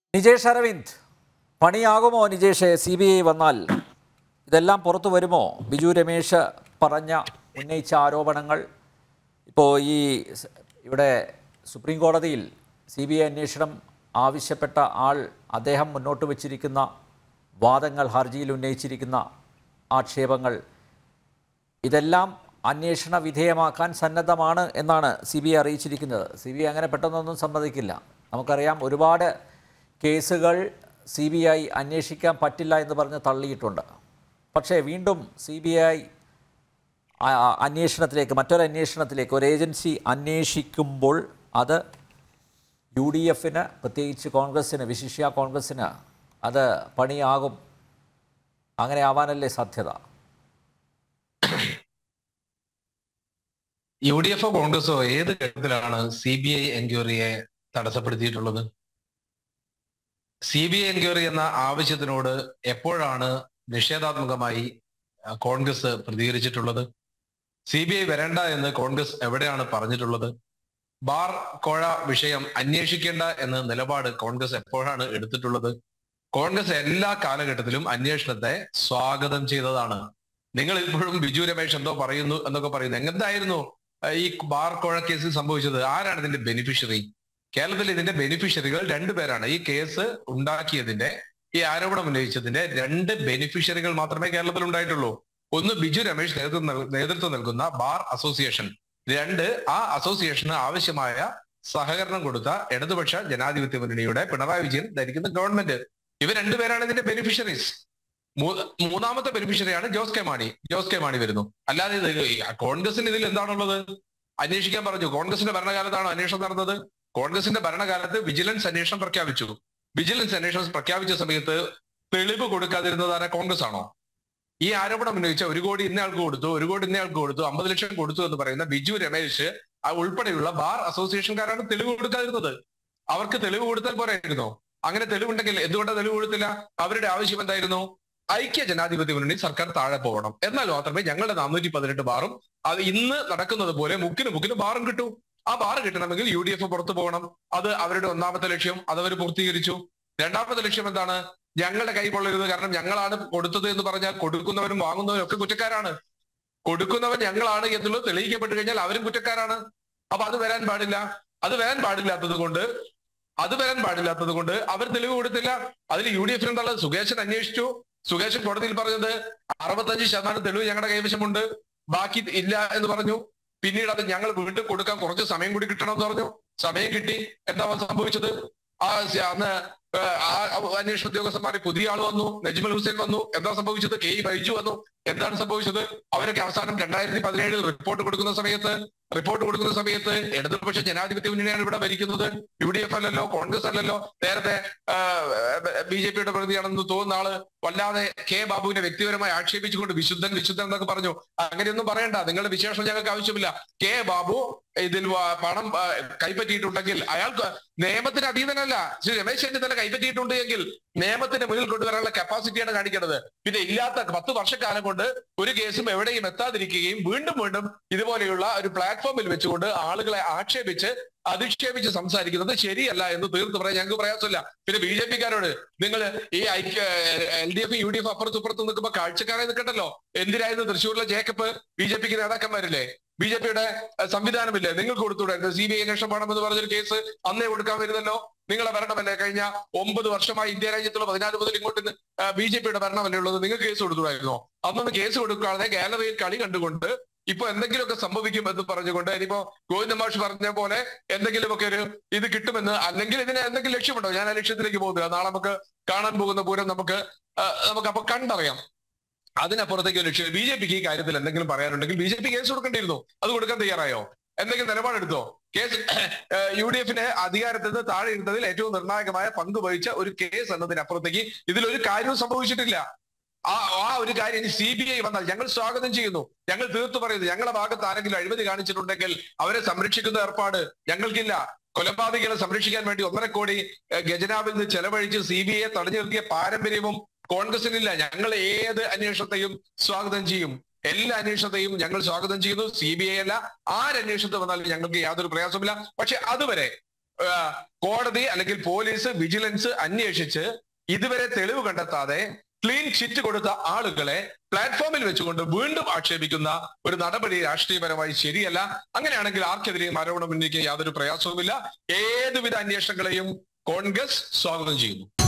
നിജേഷ് അരവിന്ദ് പണിയാകുമോ Nijesh C B I വന്നാൽ ഇതെല്ലാം പുറത്തു വരുമോ ബിജു രമേശ് പറഞ്ഞ ഉന്നയിച്ച ആരോപണങ്ങൾ ഇപ്പോൾ ഈ സ് ഇവിടെ സുപ്രീം കോടതിയിൽ സി ബി ഐ അന്വേഷണം ആവശ്യപ്പെട്ട ആൾ അദ്ദേഹം മുന്നോട്ട് വച്ചിരിക്കുന്ന വാദങ്ങൾ ഹർജിയിൽ ഉന്നയിച്ചിരിക്കുന്ന ആക്ഷേപങ്ങൾ ഇതെല്ലാം അന്വേഷണ വിധേയമാക്കാൻ സന്നദ്ധമാണ് എന്നാണ് സി ബി ഐ അറിയിച്ചിരിക്കുന്നത് സി ബി ഐ അങ്ങനെ പെട്ടെന്നൊന്നും സമ്മതിക്കില്ല നമുക്കറിയാം ഒരുപാട് കേസുകൾ സി ബി ഐ അന്വേഷിക്കാൻ പറ്റില്ല എന്ന് പറഞ്ഞ് തള്ളിയിട്ടുണ്ട് പക്ഷേ വീണ്ടും സി ബി ഐ അന്വേഷണത്തിലേക്ക് മറ്റൊരു അന്വേഷണത്തിലേക്ക് ഒരു ഏജൻസി അന്വേഷിക്കുമ്പോൾ അത് യു ഡി എഫിന് പ്രത്യേകിച്ച് കോൺഗ്രസ്സിന് വിശിഷ്യ കോൺഗ്രസ്സിന് അത് പണിയാകും അങ്ങനെ ആവാനല്ലേ സാധ്യത യു ഡി എഫോ കോൺഗ്രസോ ഏത് ഘട്ടത്തിലാണ് സി ബി ഐ എൻക്വയറിയെ തടസ്സപ്പെടുത്തിയിട്ടുള്ളത് സി ബി ഐ എൻക്വയറി എന്ന ആവശ്യത്തിനോട് എപ്പോഴാണ് നിഷേധാത്മകമായി അഹ്, കോൺഗ്രസ് പ്രതികരിച്ചിട്ടുള്ളത് സി ബി ഐ വരണ്ട എന്ന് കോൺഗ്രസ് എവിടെയാണ് പറഞ്ഞിട്ടുള്ളത് ബാർ കോഴ വിഷയം അന്വേഷിക്കേണ്ട എന്ന നിലപാട് കോൺഗ്രസ് എപ്പോഴാണ് എടുത്തിട്ടുള്ളത് കോൺഗ്രസ് എല്ലാ കാലഘട്ടത്തിലും അന്വേഷണത്തെ സ്വാഗതം ചെയ്തതാണ് നിങ്ങൾ ഇപ്പോഴും ബിജു രമേശ് എന്തോ പറയുന്നു എന്നൊക്കെ പറയുന്നു എന്തായിരുന്നു അഹ് ഈ ബാർ കോഴ കേസിൽ സംഭവിച്ചത് ആരാണ് ഇതിന്റെ ബെനിഫിഷ്യറി കേരളത്തിൽ ഇതിന്റെ ബെനിഫിഷ്യറികൾ രണ്ടുപേരാണ് ഈ കേസ് ഉണ്ടാക്കിയതിന്റെ ഈ ആരോപണം ഉന്നയിച്ചതിന്റെ രണ്ട് ബെനിഫിഷ്യറികൾ മാത്രമേ കേരളത്തിൽ ഉണ്ടായിട്ടുള്ളൂ ഒന്ന് ബിജു രമേശ് നേതൃത്വം നൽ- നേതൃത്വം നൽകുന്ന ബാർ അസോസിയേഷൻ രണ്ട് ആ അസോസിയേഷന് ആവശ്യമായ സഹകരണം കൊടുത്ത ഇടതുപക്ഷ ജനാധിപത്യ മുന്നണിയുടെ പിണറായി വിജയൻ ധരിക്കുന്ന ഗവൺമെന്റ് ഇവർ രണ്ടുപേരാണ് ഇതിന്റെ ബെനിഫിഷ്യറീസ് മൂന്നാമത്തെ ബെനിഫിഷ്യറിയാണ് ജോസ് കെ മാണി ജോസ് കെ മാണി വരുന്നു അല്ലാതെ ഇത് ഈ കോൺഗ്രസിന് ഇതിൽ എന്താണുള്ളത് അന്വേഷിക്കാൻ പറഞ്ഞു കോൺഗ്രസിന്റെ ഭരണകാലത്താണോ അന്വേഷണം നടന്നത് കോൺഗ്രസിന്റെ ഭരണകാലത്ത് വിജിലൻസ് അന്വേഷണം പ്രഖ്യാപിച്ചു വിജിലൻസ് അന്വേഷണം പ്രഖ്യാപിച്ച സമയത്ത് തെളിവ് കൊടുക്കാതിരുന്നത് ആരാ കോൺഗ്രസ് ആണോ ഈ ആരോപണം ഉന്നയിച്ച ഒരു കോടി ഇന്നയാൾക്ക് കൊടുത്തു ഒരു കോടി ഇന്നയാൾക്ക് കൊടുത്തു അമ്പത് ലക്ഷം കൊടുത്തു എന്ന് പറയുന്ന ബിജു രമേശ് ആ ഉൾപ്പെടെയുള്ള ബാർ അസോസിയേഷൻകാരാണ് തെളിവ് കൊടുക്കാതിരുന്നത് അവർക്ക് തെളിവ് കൊടുത്താൽ പോരായിരുന്നോ അങ്ങനെ തെളിവുണ്ടെങ്കിൽ എന്തുകൊണ്ടാണ് തെളിവ് കൊടുത്തില്ല അവരുടെ ആവശ്യം എന്തായിരുന്നു ഐക്യ ജനാധിപത്യ മുന്നണി സർക്കാർ താഴെ പോകണം എന്നാൽ മാത്രമേ ഞങ്ങളുടെ നാനൂറ്റി പതിനെട്ട് ബാറും അത് ഇന്ന് നടക്കുന്നത് പോലെ മുക്കിന് മുക്കിന് ബാറും കിട്ടൂ ആ ബാർ കിട്ടണമെങ്കിൽ യു ഡി എഫ് പുറത്തു പോകണം അത് അവരുടെ ഒന്നാമത്തെ ലക്ഷ്യം അത് അവർ പൂർത്തീകരിച്ചു രണ്ടാമത്തെ ലക്ഷ്യം എന്താണ് ഞങ്ങളുടെ കൈ കൊള്ളരുത് കാരണം ഞങ്ങളാണ് കൊടുത്തത് എന്ന് പറഞ്ഞാൽ കൊടുക്കുന്നവരും വാങ്ങുന്നവരും ഒക്കെ കുറ്റക്കാരാണ് കൊടുക്കുന്നവൻ ഞങ്ങളാണ് എന്നുള്ളത് തെളിയിക്കപ്പെട്ടു കഴിഞ്ഞാൽ അവരും കുറ്റക്കാരാണ് അപ്പൊ അത് വരാൻ പാടില്ല അത് വരാൻ പാടില്ലാത്തത് കൊണ്ട് അത് വരാൻ പാടില്ലാത്തത് കൊണ്ട് അവർ തെളിവ് കൊടുത്തില്ല അതിൽ യു ഡി എഫിന് എന്താണ് സുകേശൻ അന്വേഷിച്ചു സുകേശൻ കോടതിയിൽ പറഞ്ഞത് അറുപത്തഞ്ച് ശതമാനം തെളിവ് ഞങ്ങളുടെ കൈവശമുണ്ട് ബാക്കി ഇല്ല എന്ന് പറഞ്ഞു പിന്നീട് അത് ഞങ്ങൾ വീണ്ടും കൊടുക്കാൻ കുറച്ച് സമയം കൂടി കിട്ടണമെന്ന് പറഞ്ഞു സമയം കിട്ടി എന്താ സംഭവിച്ചത് ആ സ- അന്ന് ഏ, ആ അന്വേഷണ ഉദ്യോഗസ്ഥന്മാർ പുതിയ ആൾ വന്നു നജ്മൽ ഹുസൈൻ വന്നു എന്താ സംഭവിച്ചത് കെ ഇ ബൈജു വന്നു എന്താണ് സംഭവിച്ചത് അവരൊക്കെ അവസാനം രണ്ടായിരത്തി പതിനേഴിൽ റിപ്പോർട്ട് കൊടുക്കുന്ന സമയത്ത് റിപ്പോർട്ട് കൊടുക്കുന്ന സമയത്ത് ഇടതുപക്ഷ ജനാധിപത്യ മുന്നണിയാണ് ഇവിടെ ഭരിക്കുന്നത് യു ഡി എഫ് അല്ലല്ലോ കോൺഗ്രസ് അല്ലല്ലോ നേരത്തെ ബി ജെ പിയുടെ പ്രതിയാണെന്ന് തോന്നുന്ന ആള് വല്ലാതെ കെ ബാബുവിനെ വ്യക്തിപരമായി ആക്ഷേപിച്ചുകൊണ്ട് വിശുദ്ധൻ വിശുദ്ധൻ എന്നൊക്കെ പറഞ്ഞു അങ്ങനെയൊന്നും പറയണ്ട നിങ്ങളുടെ വിശേഷം ഞങ്ങൾക്ക് ആവശ്യമില്ല കെ ബാബു ഇതിൽ വ- പണം ആ, കൈപ്പറ്റിയിട്ടുണ്ടെങ്കിൽ അയാൾക്ക് നിയമത്തിന് അതീതനല്ല ശ്രീ രമേശ് ചെന്നിത്തല കൈപ്പറ്റിയിട്ടുണ്ട് എങ്കിൽ നിയമത്തിന് മുന്നിൽ കൊണ്ടുവരാനുള്ള കപ്പാസിറ്റിയാണ് കാണിക്കേണ്ടത് പിന്നെ ഇല്ലാത്ത പത്ത് വർഷക്കാലം കൊണ്ട് ഒരു കേസും എവിടെയും എത്താതിരിക്കുകയും വീണ്ടും വീണ്ടും ഇതുപോലെയുള്ള ഒരു പ്ലാറ്റ്ഫോമിൽ വെച്ചുകൊണ്ട് ആളുകളെ ആക്ഷേപിച്ച് അധിക്ഷേപിച്ച് സംസാരിക്കുന്നത് ശരിയല്ല എന്ന് തീർത്ത് പറയാൻ ഞങ്ങൾക്ക് പ്രയാസമില്ല പിന്നെ ബി ജെ പിക്കാരോട് നിങ്ങൾ ഈ ഐക്യ L D F U D F അപ്പുറത്തും ഇപ്പുറത്തും നിൽക്കുമ്പോൾ കാഴ്ചക്കാരെ നിൽക്കണ്ടല്ലോ എന്തിനായിരുന്നു തൃശ്ശൂരിലെ ജേക്കബ് ബി ജെ പിക്ക് നേതാക്കന്മാരില്ലേ ബി ജെ പിയുടെ സംവിധാനമില്ലേ നിങ്ങൾക്ക് കൊടുത്തുകൂടായിരുന്നു സി ബി ഐ അന്വേഷണം വേണമെന്ന് പറഞ്ഞൊരു കേസ് അന്നേ കൊടുക്കാൻ വരുന്നല്ലോ നിങ്ങളെ ഭരണമല്ലേ കഴിഞ്ഞ ഒമ്പത് വർഷമായി ഇന്ത്യ രാജ്യത്തുള്ള പതിനാല് മുതൽ ഇങ്ങോട്ട് ബി ജെ പിയുടെ ഭരണമല്ലേ ഉള്ളത് നിങ്ങൾക്ക് കേസ് കൊടുത്തുകൂടായിരുന്നോ അന്നൊന്ന് കേസ് കൊടുക്കാതെ ഗാലറിയിൽ കളി കണ്ടുകൊണ്ട് ഇപ്പൊ എന്തെങ്കിലുമൊക്കെ സംഭവിക്കും എന്ന് പറഞ്ഞുകൊണ്ട് ഇനിയിപ്പോ ഗോവിന്ദ മാഷ് പറഞ്ഞ പോലെ എന്തെങ്കിലുമൊക്കെ ഒരു ഇത് കിട്ടുമെന്ന് അല്ലെങ്കിൽ ഇതിന് എന്തെങ്കിലും ലക്ഷ്യമുണ്ടോ ഞാൻ ആ ലക്ഷ്യത്തിലേക്ക് പോകുന്നില്ല നാളെ നമുക്ക് കാണാൻ പോകുന്ന പൂരം നമുക്ക് ആ, നമുക്ക് അപ്പൊ കണ്ടറിയാം അതിനപ്പുറത്തേക്ക് ഒരു ലക്ഷ്യം ബി ജെ പിക്ക് ഈ കാര്യത്തിൽ എന്തെങ്കിലും പറയാനുണ്ടെങ്കിൽ ബി ജെ പി കേസ് കൊടുക്കേണ്ടിയിരുന്നു അത് കൊടുക്കാൻ തയ്യാറായോ എന്തെങ്കിലും നിലപാടെടുത്തോ കേസ് യു ഡി എഫിന് അധികാരത്തിൽ നിന്ന് താഴെ ഇരുന്നതിൽ ഏറ്റവും നിർണായകമായ പങ്ക് വഹിച്ച ഒരു കേസ് എന്നതിനപ്പുറത്തേക്ക് ഇതിലൊരു കാര്യവും സംഭവിച്ചിട്ടില്ല ആ ആ ഒരു കാര്യം സി ബി ഐ വന്നാൽ ഞങ്ങൾ സ്വാഗതം ചെയ്യുന്നു ഞങ്ങൾ തീർത്തു പറയുന്നു ഞങ്ങളുടെ ഭാഗത്ത് ആരെങ്കിലും അഴിമതി കാണിച്ചിട്ടുണ്ടെങ്കിൽ അവരെ സംരക്ഷിക്കുന്ന ഏർപ്പാട് ഞങ്ങൾക്കില്ല കൊലപാതകികളെ സംരക്ഷിക്കാൻ വേണ്ടി ഒന്നര കോടി ഏഹ്, ഖജനാവിൽ നിന്ന് ചെലവഴിച്ച് സി ബി ഐയെ തടഞ്ഞു നിർത്തിയ പാരമ്പര്യവും കോൺഗ്രസിനില്ല ഞങ്ങൾ ഏത് അന്വേഷണത്തെയും സ്വാഗതം ചെയ്യും എല്ലാ അന്വേഷണത്തെയും ഞങ്ങൾ സ്വാഗതം ചെയ്യുന്നു സി ബി ഐ അല്ല ആരന്വേഷണത്തെ വന്നാലും ഞങ്ങൾക്ക് യാതൊരു പ്രയാസമില്ല പക്ഷെ അതുവരെ ആ, കോടതി അല്ലെങ്കിൽ പോലീസ് വിജിലൻസ് അന്വേഷിച്ച് ഇതുവരെ തെളിവ് കണ്ടെത്താതെ ക്ലീൻ ചിറ്റ് കൊടുത്ത ആളുകളെ പ്ലാറ്റ്ഫോമിൽ വെച്ചുകൊണ്ട് വീണ്ടും ആക്ഷേപിക്കുന്ന ഒരു നടപടി രാഷ്ട്രീയപരമായി ശരിയല്ല അങ്ങനെയാണെങ്കിൽ ആർക്കെതിരെയും ആരോപണം ഉന്നയിക്കാൻ യാതൊരു പ്രയാസവുമില്ല ഏതുവിധ അന്വേഷണങ്ങളെയും കോൺഗ്രസ് സ്വാഗതം ചെയ്യുന്നു